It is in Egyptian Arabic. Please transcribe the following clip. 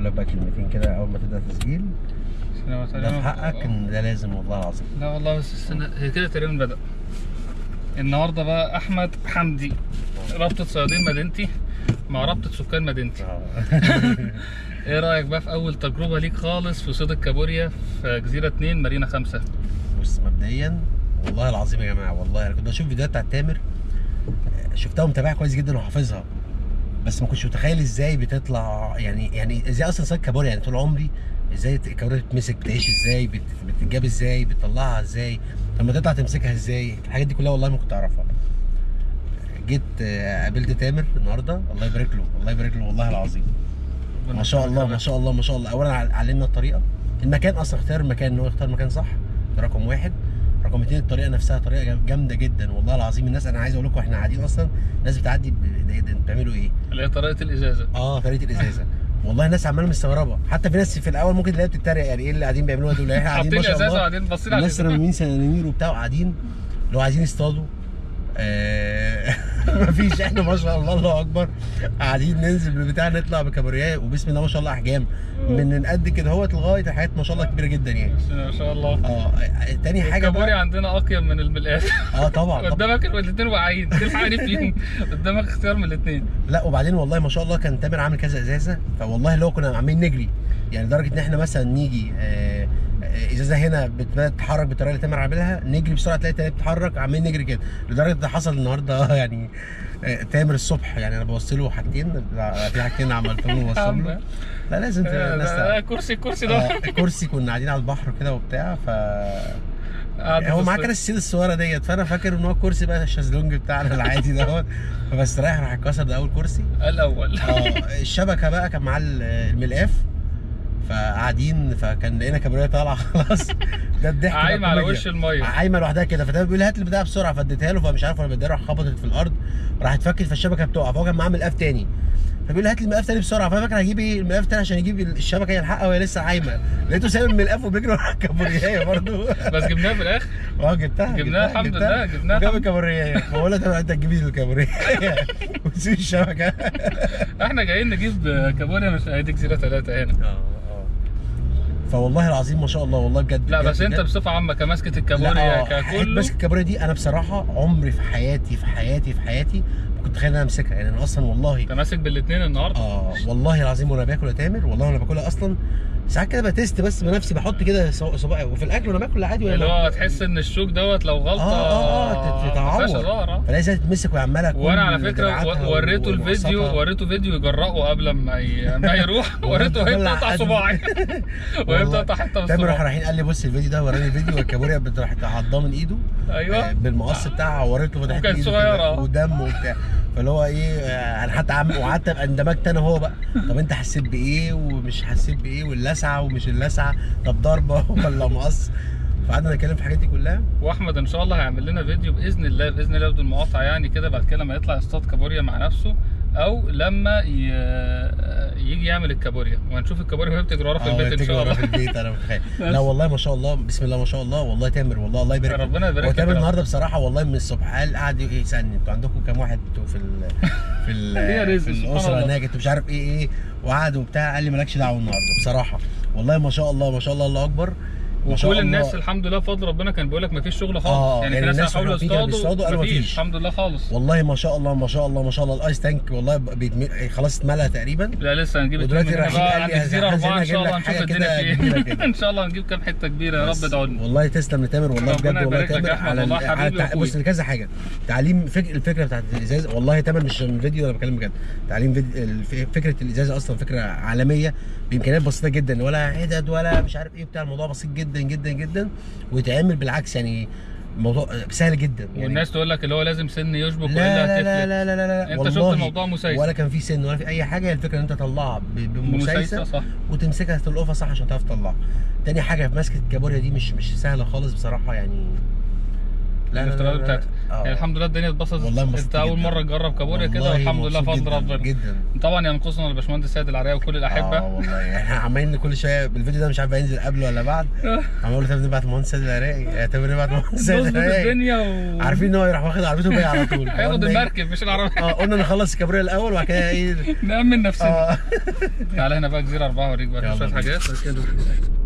اقول لك بقى كلمتين كده اول ما تبدا تسجيل سلام ده في حقك ان ده لازم والله العظيم لا والله بس السنة هي كده تقريبا بدأ النهارده بقى احمد حمدي رابطة صيادين مدينتي مع رابطة سكان مدينتي ايه رايك بقى في اول تجربة ليك خالص في صيد الكابوريا في جزيرة 2 مارينا 5 بص مبدئيا والله العظيم يا جماعه والله انا كنت بشوف فيديوهات بتاعت تامر شفتها ومتابعها كويس جدا وحافظها بس ما كنتش متخيل ازاي بتطلع يعني يعني ازاي اصلا صيد كابوريا يعني طول عمري ازاي الكابوريا بتتمسك بتعيش ازاي بت- بتتجاب ازاي بتطلعها ازاي لما تطلع تمسكها ازاي الحاجات دي كلها والله ما كنت اعرفها جيت آه، قابلت تامر النهارده الله يبارك له الله يبارك له والله العظيم ما شاء الله ما شاء الله ما شاء الله اولا عل- علمنا الطريقه المكان اصلا اختيار المكان ان هو يختار مكان صح ده رقم واحد رقم اتنين الطريقه نفسها طريقه جام- جامده جدا والله العظيم الناس انا عايز اقول لكم احنا قاعدين اصلا الناس بتعدي ب- ده- ده انتوا بتعملوا ايه؟ اللي هي طريقة الازازة اه طريقه الازازه والله الناس عماله مستغربه حتى في ناس في الاول ممكن تلاقيها بتتريق يعني ايه اللي قاعدين بيعملوها دول احنا قاعدين حاطين ما شاء ازازة الله وبعدين باصين على الناس الإزازة. رامين سنانير وبتاع وقاعدين لو عايزين يصطادوا آه، مفيش احنا ما شاء الله الله اكبر قاعدين ننزل بالبتاع نطلع بكابوريات وبسم الله ما شاء الله احجام من قد كده اهوت لغايه حاجات ما شاء الله كبيره جدا يعني ما شاء الله اه تاني حاجه الكابوريا بقى عندنا اقيم من الملقات اه طبعا طبعا قدامك الاثنين واقعين تلحقني فيهم قدامك اختيار من الاثنين لا وبعدين والله ما شاء الله كان تامر عامل كذا ازازه فوالله اللي هو كنا عاملين نجري يعني لدرجه ان احنا مثلا نيجي آه، آه، ازازه هنا بتبقى تتحرك بالطريقه اللي تامر عاملها نجري بسرعه تلاقي التانية بتتحرك عاملين نجري كده لدرجه ده حصل النهارده يعني آه، تامر الصبح يعني انا بوصل له حاجتين لا، في حاجتين عملتهم له وبوصل له لا لازم آه، الناس ده- تعرف. ده كرسي الكرسي آه، ده كرسي كنا قاعدين على البحر كده وبتاع ف قاعد هو في معاه الصيف. كان السيد الصغيره ديت فانا فاكر ان هو الكرسي بقى الشازلونج بتاعنا العادي دوت فبستريح راح اتكسر ده اول كرسي الاول اه الشبكه بقى كان معاه ال- الملقاف فقاعدين فكان لقينا كابوريا طالعه خلاص ده الضحك بقى عايمه على كوميديا. وش الميه عايمه لوحدها كده فده بيقول لي هات البتاع بسرعه فاديتها له فمش عارف ولا بديها راح خبطت في الارض راحت فكت فالشبكه بتقع فهو كان معاه ملقاف تاني فبيقول لي هات لي الملقاف تاني بسرعه فانا فاكر هجيب ايه الملقاف تاني عشان يجيب الشبكه يلحقها وهي لسه عايمه لقيته سايب الملقاف وبيجري ورا الكابوريا برضه بس جبناها في الاخر اه جبتها جبناها الحمد لله، جبناها جاب الحمد- الكابوريا بقول له طب انت تجيب لي الكابوريا وتسيب الشبكه احنا جايين نجيب كابوريا مش هيدي جزيره ثلاثه هنا اه اه فوالله العظيم ما شاء الله والله بجد لا بجد بس انت بجد. بصفه عامه كماسكه لا، الكابوريا آه، حته ككله ماسك الكابوريا دي انا بصراحه عمري في حياتي في حياتي في حياتي ما كنت اتخيل ان انا امسكها يعني انا اصلا والله انت ماسك بالاثنين النهارده اه والله العظيم وانا باكل يا تامر والله وانا باكلها اصلا ساعات كده بتست بس بنفسي بحط كده صو- صباعي وفي الاكل وانا باكل عادي ولا اللي هو تحس ان الشوك دوت لو غلطه اه اه اه ما فيهاش تتعور هزار اه. فلاقي ازاي تتمسك وعماله وانا على فكره و- وريته الفيديو وريته فيديو يجرأه قبل ما ي... ما يروح وريته وهي بلع بتقطع قد- صباعي وهي بتقطع حته من تامر راح الصباع رايحين قال لي بص الفيديو ده وراني الفيديو والكابوريا بتروح عضاه من ايده آه، ايوه بالمقص بتاعها وريت له فتحت وكانت ايده صغيرة، كده اه. ودم وبتاع فاللي هو ايه آه، انا حتى عم وقعدت ابقى اندمجت انا هو بقى طب انت حسيت بايه ومش حسيت بايه واللسعه ومش اللسعه طب ضربه ولا مقص فقعدنا نتكلم في الحاجات دي كلها واحمد ان شاء الله هيعمل لنا فيديو باذن الله باذن الله بدون مقاطعه يعني كده بعد كده لما يطلع يصطاد كابوريا مع نفسه او لما ي... يجي يعمل الكابوريا وهنشوف الكابوريا وهي بتجري وراه في اه البيت ان تجري شاء ورا الله في البيت انا متخيل لا والله ما شاء الله بسم الله ما شاء الله والله تامر والله الله يبارك له. ربنا يبارك هو لك تامر يا رب. النهارده بصراحه والله من الصبح قال قعد يسالني انتوا عندكم كام واحد انتوا في ال في ال هي رزق، في سبحان الاسره الله. هناك انتوا مش عارف ايه ايه وقعد وبتاع قال لي مالكش دعوه النهارده بصراحه والله ما شاء الله ما شاء الله الله اكبر ما شاء وكل الله. الناس الحمد لله بفضل ربنا كان بيقول لك مفيش شغل خالص اه، يعني, يعني في ناس الناس حاولوا في كانوا يصطادوا بيصطادوا قالوا مفيش مفيش. الحمد لله خالص والله ما شاء الله ما شاء الله ما شاء الله الايس تانك والله بيتم... خلاص اتملى تقريبا لا لسه هنجيب ودلوقتي اتنين من هنا رايحين بقى قال عند لي جزيره هنزل اربعه ان أجيب شاء لك الله هنشوف حاجة الدنيا كده فيه كبيرة ايه كده. ان شاء الله هنجيب كام حته كبيره يا رب بس ادعوا لنا والله تسلم لتامر والله ربنا بجد والله يبارك لك تامر يا أحمد، على والله ال- حبيبي على التع- وأخوي. بص لكذا حاجه تعليم فك... الفكره بتاعت الازاز والله تامر مش من فيديو انا بتكلم بجد تعليم فيديو... الف- فكره الازازه اصلا فكره عالميه بامكانيات بسيطه جدا ولا عدد ولا مش عارف ايه بتاع الموضوع بسيط جدا جدا جدا ويتعمل بالعكس يعني موضوع سهل جدا يعني والناس تقول لك اللي هو لازم سن يشبك لا والا لا لا هتفلت لا لا لا, لا. انت شفت والله الموضوع مسيس. ولا كان في سن ولا في اي حاجه هي الفكره ان انت تطلعها ب- مسيسه بمسيسه صح وتمسكها تلقفها صح عشان تعرف تطلعها تاني حاجه في مسكه الكابوريا دي مش مش سهله خالص بصراحه يعني لا لا لا, الافتراضات لا, بتاعتها. آه. يعني الحمد لله الدنيا اتبسطت والله انبسطت انت اول جداً. مره تجرب كابوريا كده والله والحمد لله مبسوط بفضل جداً ربنا جدا طبعا ينقصنا الباشمهندس سيد العراقي وكل الاحبه اه والله يعني عمالين كل شويه الفيديو ده مش عارف هينزل قبل ولا بعد عمال اقول له طب نبعت المهندس سيد العراقي طب نبعت المهندس سيد نظبط العراقي الدنيا و عارفين ان هو يروح واخد عربيته وجاي على طول هياخد قلنا إيه؟ المركب مش العربيه اه قلنا نخلص الكابوريا الاول وبعد كده ايه نأمن نفسنا اه تعالى هنا بقى جزيره اربعه اوريك بقى يلا شويه بينا. حاجات